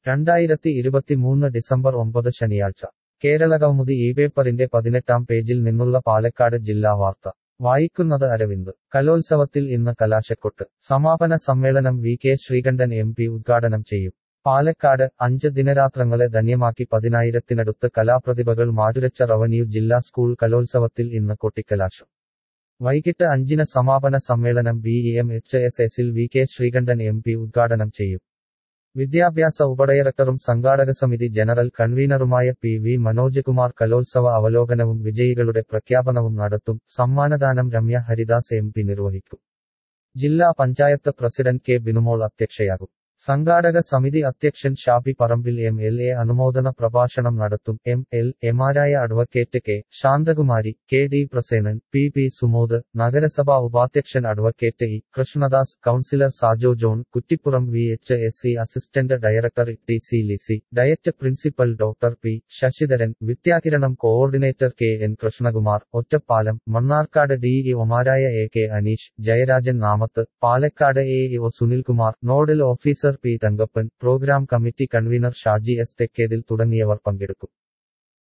രണ്ടായിരത്തി ഇരുപത്തിമൂന്ന് ഡിസംബർ ഒമ്പത് ശനിയാഴ്ച കേരളകൗമുദി ഈ പേപ്പറിന്റെ പതിനെട്ടാം പേജിൽ നിന്നുള്ള പാലക്കാട് ജില്ലാ വാർത്ത വായിക്കുന്നത് അരവിന്ദ് കലോത്സവത്തിൽ ഇന്ന് കലാശക്കൊട്ട് സമാപന സമ്മേളനം V K Sreekandan M P ഉദ്ഘാടനം ചെയ്യും പാലക്കാട് അഞ്ച് ദിനരാത്രങ്ങളെ ധന്യമാക്കി പതിനായിരത്തിനടുത്ത് കലാപ്രതിഭകൾ മാറ്റുരച്ച റവന്യൂ ജില്ലാ സ്കൂൾ കലോത്സവത്തിൽ ഇന്ന് കൊട്ടിക്കലാശം വൈകിട്ട് അഞ്ചിന് സമാപന സമ്മേളനം B E M H S എസിൽ V K Sreekandan M P ഉദ്ഘാടനം ചെയ്യും വിദ്യാഭ്യാസ ഉപഡയറക്ടറും സംഘാടക സമിതി ജനറൽ കൺവീനറുമായ പി വി മനോജ് കുമാർ കലോത്സവ അവലോകനവും വിജയികളുടെ പ്രഖ്യാപനവും നടത്തും സമ്മാനദാനം രമ്യ ഹരിദാസ് എം പി നിർവഹിക്കും ജില്ലാ പഞ്ചായത്ത് പ്രസിഡന്റ് കെ ബിനുമോൾ അധ്യക്ഷയാകും സംഘാടക സമിതി അധ്യക്ഷൻ Shabi Parambil M L A അനുമോദന പ്രഭാഷണം നടത്തും എം എൽ എമാരായ advocate K Santhakumari K D Prasenan P P Sumod നഗരസഭാ ഉപാധ്യക്ഷൻ advocate E Krishnadas councillor Sajo John Kuttippuram V H S C assistant director T C Lizzy DIET principal doctor P Sasidharan Vidyakiranam coordinator K N Krishnakumar Ottapalam Mannarkkad D E ഒമാരായ A K Aneesh Jayarajan Namath Palakkad A E O Sunilkumar nodal officer P Thankappan programme committee convener Shaji S Thekkethil തുടങ്ങിയവർ പങ്കെടുക്കും